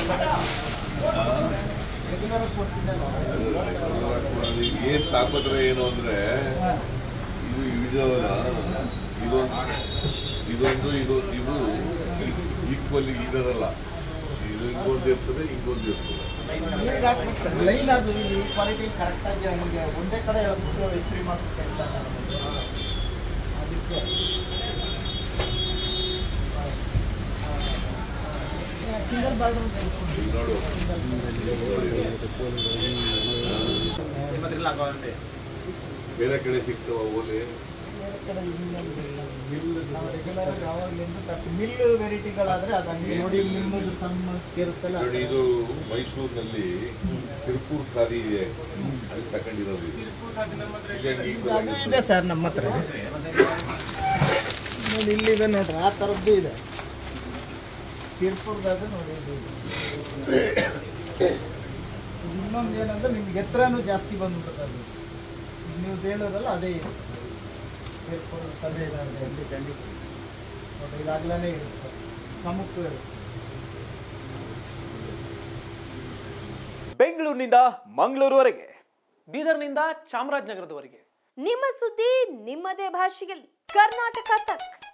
ಏನ್ ತಾಪತ್ರ ಏನು ಅಂದ್ರೆ ಇದು ಇದವಲ್ಲ ಇದೊಂದು ಇದೊಂದು ಇದು ಇದು ಈಕ್ವಲಿ ಇದರಲ್ಲ ಇದು ಹಿಂಗೊಂದು ಇರ್ತದೆ ಹಿಂಗೊಂದು ಇರ್ತದೆ ನೀರಿಗೆ ಹಾಕ್ಬಿಟ್ಟು ಲೈನ್ ಅದು ಈ ಕ್ವಾಲಿಟಿ ಕರೆಕ್ಟಾಗಿ ನಮಗೆ ಒಂದೇ ಕಡೆ ಹೇಳ್ಬಿಟ್ಟು ಇಸ್ತ್ರಿ ಮಾಡ್ಬಿಟ್ಟು ಅಂತ ಅದಕ್ಕೆ ಸಿಂಗಲ್ ಬಾರ್ಡರ್ ಈಗ ನೋಡು ನೋಡಿ ಬೇರೆ ಕಡೆ ಸಿಗ್ತಾವ ಓಲೆ ಕಡೆ ನಾವು ರೆಗ್ಯುಲರ್ ಯಾವಾಗಲಿಂದ ತರ್ತೀವಿ ಮಿಲ್ ವೆರೈಟಿಗಳಾದ್ರೆ ಅದು ಹಂಗೆ ನೋಡಿ ನಿಮ್ಮದು ಸಣ್ಣ ಇರುತ್ತಲ್ಲ ನೋಡಿ ಇದು ಮೈಸೂರಿನಲ್ಲಿ ತಿರುಪೂರ್ ಖಾದಿ ಇದೆ ಅಲ್ಲಿ ತಗೊಂಡಿರೋದು ಇದು. ಇಲ್ಲೇ equal ಅದು ಆಗಿ ಇದೆ ಸರ್ ನಮ್ಮ ಹತ್ರ ನೋಡಿ ಇಲ್ಲಿದೆ ನೋಡ್ರಿ ಆ ಥರದ್ದು ಇದೆ ತಿರ್ಪುರ್ದಾಗ ನೋಡಿ ಇದು ಇದೆ. ಇನ್ನೊಂದು ಏನಂದ್ರೆ ನಿಮ್ಗೆ ಎತ್ತರನೂ ಜಾಸ್ತಿ ಬಂದ್ಬಿಡುತ್ತೆ ಅದು ಈಗ ನೀವು ಹೇಳೋದಲ್ಲ ಅದೇ ಇದೆ ತಿರ್ಪುರ್ ತಲೆಯಲ್ಲಿ ಎಲ್ಲಿ ಖಂಡಿತ ನೋಡಿ ಇದಾಗ್ಲೇ ಇರುತ್ತೆ ಸಮುಖ ಇರುತ್ತೆ ಬೆಂಗಳೂರಿನಿಂದ ಮಂಗಳೂರುವರೆಗೆ ಬೀದರ್ನಿಂದ ಚಾಮರಾಜನಗರದವರೆಗೆ ನಿಮ್ಮ ಸುದ್ದಿ ನಿಮ್ಮದೇ ಭಾಷೆಯಲ್ಲಿ ಕರ್ನಾಟಕ ತಕ್